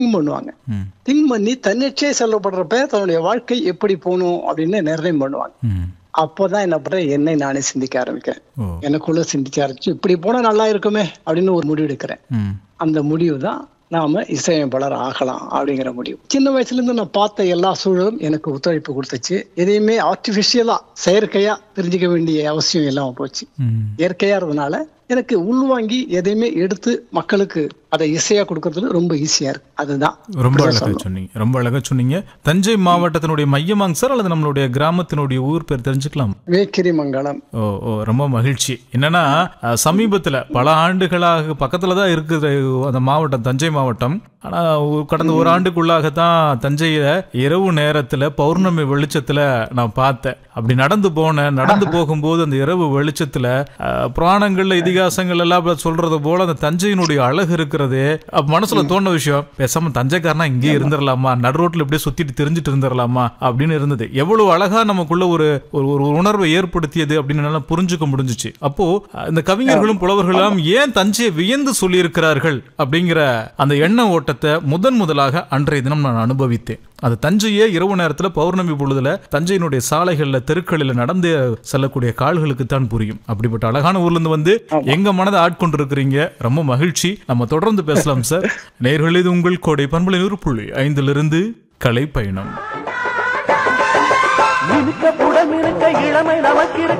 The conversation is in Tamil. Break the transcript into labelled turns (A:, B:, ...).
A: திங்க் பண்ணுவாங்க
B: ம்
A: திங்க் பண்ணி தன்னிச்சையே செல்லப்படுறப்ப தன்னுடைய வாழ்க்கை எப்படி போகணும் அப்படின்னு நிர்ணயம் பண்ணுவாங்க
B: ம்
A: அப்போதான் என்ன பண்றேன் என்னை நானே சிந்திக்க ஆரம்பிக்கிறேன்
B: ஓ
A: எனக்குள்ள சிந்திக்க ஆரம்பிச்சு இப்படி போனா நல்லா இருக்குமே அப்படின்னு ஒரு முடிவு எடுக்கிறேன்
B: ம்
A: அந்த முடிவு தான் நாம இசையமைப்பாளர் ஆகலாம் அப்படிங்கிற முடிவு சின்ன வயசுல இருந்து நான் பார்த்த எல்லா சூழலும் எனக்கு ஒத்துழைப்பு கொடுத்துச்சு எதையுமே ஆர்டிபிஷியலா செயற்கையா தெரிஞ்சுக்க வேண்டிய அவசியம் இல்லாம போச்சு
B: ம்
A: இயற்கையா இருந்தனால எனக்கு உள்வாங்கி எதையுமே எடுத்து மக்களுக்கு அதை இசையா கொடுக்கறதுல ரொம்ப ஈஸியா இருக்கு அதுதான்
B: ரொம்ப
A: இப்படிதான்
B: அழகா
A: சொல்லணும்.
B: சொன்னீங்க ரொம்ப அழகா சொன்னீங்க தஞ்சை மாவட்டத்தினுடைய மையமாங்க சார் அல்லது நம்மளுடைய கிராமத்தினுடைய ஊர் பேர் தெரிஞ்சுக்கலாம்
A: வேக்கிரி மங்கலம்
B: ஓ ஓ ரொம்ப மகிழ்ச்சி என்னன்னா அஹ், சமீபத்துல பல ஆண்டுகளாக பக்கத்துல தான் இருக்குது அந்த மாவட்டம் தஞ்சை மாவட்டம் ஆனா ஒரு- கடந்த ஒரு ஆண்டுக்குள்ளாக தான் தஞ்சையில இரவு நேரத்துல பௌர்ணமி வெளிச்சத்துல நான் பார்த்தேன் அப்படி நடந்து போனேன் நடந்து போகும்போது அந்த இரவு வெளிச்சத்துல அஹ், புராணங்கள்ல இதிகாசங்கள் எல்லாம் அப்படி சொல்றது போல அந்த தஞ்சையினுடைய அழகு இருக்கிறதே அப்ப மனசுல தோணுன விஷயம் பேசாம தஞ்சைக்காரனா இங்கே இருந்துடலாமா நடு ரோட்ல இப்படியே சுத்திட்டு தெரிஞ்சிட்டு இருந்துடலாமா அப்படின்னு இருந்தது எவ்வளவு அழகா நமக்குள்ள ஒரு ஒரு ஒரு உணர்வை ஏற்படுத்தியது அப்படின்னு என்னால புரிஞ்சுக்க முடிஞ்சுச்சு அப்போ அஹ், இந்த கவிஞர்களும் புலவர்களும் ஏன் தஞ்சையை வியந்து சொல்லியிருக்கிறார்கள் அப்படிங்கிற அந்த எண்ண ஓட்டத்தை முதன் முதலாக அன்றைய தினம் நான் அனுபவித்தேன் அது தஞ்சையே இரவு நேரத்துல பௌர்ணமி பொழுதுல தஞ்சையினுடைய சாலைகள்ல தெருக்களில் நடந்து செல்லக்கூடிய கால்களுக்கு தான் புரியும் அப்படிப்பட்ட அழகான ஊர்ல இருந்து வந்து எங்க மனதை ஆட்கொண்டு இருக்கிறீங்க ரொம்ப மகிழ்ச்சி நம்ம தொடர்ந்து பேசலாம் சார் நேர்கள் இது உங்கள் கோடை பண்பலை நூறு புள்ளி ஐந்திலிருந்து கலை பயணம்
C: இருக்க புடம் இருக்க இளமை நமக்கு இருக்க